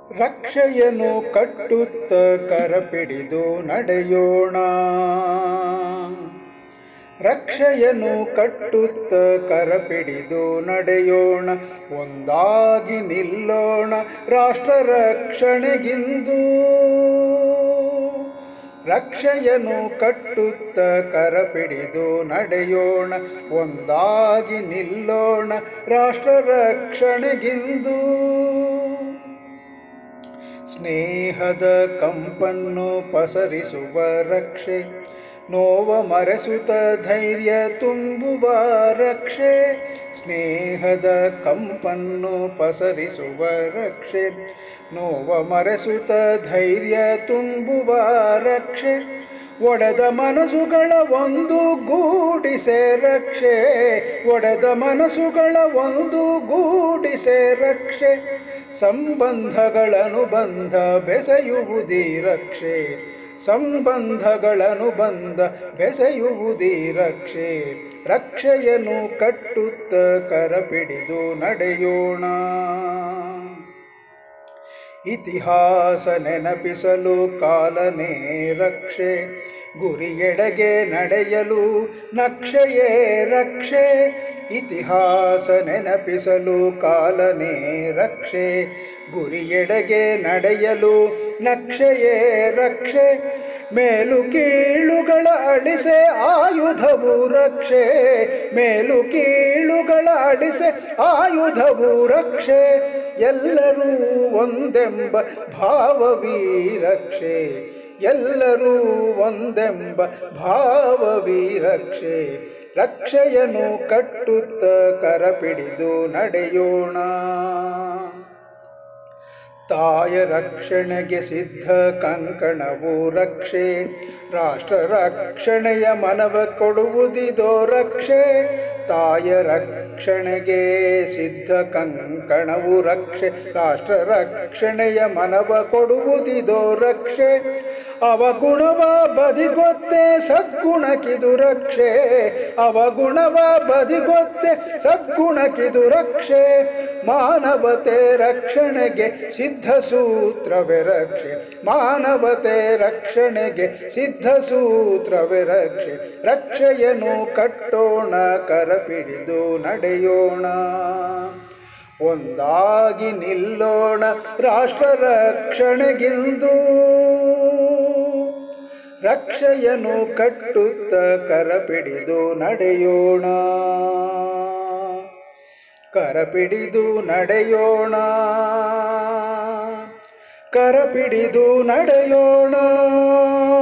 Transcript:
ರಕ್ಷೆಯನ್ನು ಕಟ್ಟುತ್ತ ಕರಪಿಡಿದು ನಡೆಯೋಣ ರಕ್ಷೆಯನ್ನು ಕಟ್ಟುತ್ತ ಕರಪಿಡಿದು ನಡೆಯೋಣ ಒಂದಾಗಿ ನಿಲ್ಲೋಣ ರಾಷ್ಟ್ರ ರಕ್ಷಣೆಗಿಂದು ರಕ್ಷೆಯನ್ನು ಕಟ್ಟುತ್ತ ಕರಪಿಡಿದು ನಡೆಯೋಣ ಒಂದಾಗಿ ನಿಲ್ಲೋಣ ರಾಷ್ಟ್ರ ರಕ್ಷಣೆಗಿಂದು ಸ್ನೇಹದ ಕಂಪನ್ನು ಪಸರಿಸುವ ರಕ್ಷೆ ನೋವ ಮರೆಸುತ್ತ ಧೈರ್ಯ ತುಂಬುವ ರಕ್ಷೆ ಸ್ನೇಹದ ಕಂಪನ್ನು ಪಸರಿಸುವ ರಕ್ಷೆ ನೋವ ಮರೆಸುತ್ತ ಧೈರ್ಯ ತುಂಬುವ ರಕ್ಷೆ ಒಡೆದ ಮನಸ್ಸುಗಳ ಒಂದು ಗೂಡಿಸೆ ರಕ್ಷೆ ಒಡೆದ ಮನಸ್ಸುಗಳ ಒಂದು ಗೂಡಿಸೆ ರಕ್ಷೆ ಸಂಬಂಧಗಳನ್ನು ಬಂಧ ಬೆಸೆಯುವುದೀ ರಕ್ಷೆ ಸಂಬಂಧಗಳನ್ನು ಬಂಧ ಬೆಸೆಯುವುದೀ ರಕ್ಷೆ ರಕ್ಷೆಯನ್ನು ಕಟ್ಟುತ್ತ ಕರಪಿಡಿದು ನಡೆಯೋಣ ಇತಿಹಾಸ ನೆನಪಿಸಲು ಕಾಲನೇ ರಕ್ಷೆ ಗುರಿಯೆಡೆಗೆ ನಡೆಯಲು ನಕ್ಷೆಯೇ ರಕ್ಷೆ ಇತಿಹಾಸ ನೆನಪಿಸಲು ಕಾಲನೇ ರಕ್ಷೆ ಗುರಿಯೆಡೆಗೆ ನಡೆಯಲು ನಕ್ಷೆಯೇ ರಕ್ಷೆ ಮೇಲು ಕೀಳುಗಳ ಅಳಿಸೆ ಆಯುಧವು ರಕ್ಷೆ ಮೇಲು ಕೀಳುಗಳ ಅಳಿಸೆ ಆಯುಧವು ರಕ್ಷೆ ಎಲ್ಲರೂ ಒಂದೆಂಬ ಭಾವವೀ ರಕ್ಷೆ ಎಲ್ಲರೂ ಒಂದೆಂಬ ಭಾವವೀ ರಕ್ಷೆ ರಕ್ಷೆಯನ್ನು ಕಟ್ಟುತ್ತ ಕರಪಿಡಿದು ನಡೆಯೋಣ ತಾಯ ರಕ್ಷಣೆಗೆ ಸಿದ್ಧ ಕಂಕಣವು ರಕ್ಷೆ ರಾಷ್ಟ್ರ ರಕ್ಷಣೆಯ ಮನವ ಕೊಡುವುದಿದೋ ರಕ್ಷೆ ತಾಯ ರಕ್ಷಣೆಗೆ ಸಿದ್ಧ ಕಂಕಣವು ರಕ್ಷೆ ರಾಷ್ಟ್ರ ರಕ್ಷಣೆಯ ಮನವ ಕೊಡುವುದಿದೋ ರಕ್ಷೆ ಅವಗುಣವ ಬದಿಗೊತ್ತೆ ಸದ್ಗುಣಕ್ಕಿದು ರಕ್ಷೆ ಅವಗುಣವ ಬದಿಗೊತ್ತೆ ಸದ್ಗುಣಕ್ಕಿದು ರಕ್ಷೆ ಮಾನವತೆ ರಕ್ಷಣೆಗೆ ಸಿದ್ಧ ಸೂತ್ರವೇ ರಕ್ಷೆ ಮಾನವತೆ ರಕ್ಷಣೆಗೆ ಸಿದ್ಧ ಸೂತ್ರವೇ ರಕ್ಷೆ ರಕ್ಷೆಯನ್ನು ಕಟ್ಟೋಣ ಕರಪಿಡಿದು ನಡೆಯೋಣ ಒಂದಾಗಿ ನಿಲ್ಲೋಣ ರಾಷ್ಟ್ರ ರಕ್ಷಣೆಗಿಂದು ರಕ್ಷೆಯನ್ನು ಕಟ್ಟುತ್ತ ಕರಪಿಡಿದು ನಡೆಯೋಣ ಕರಪಿಡಿದು ನಡೆಯೋಣ ಕರಪಿಡಿದು ನಡೆಯೋಣ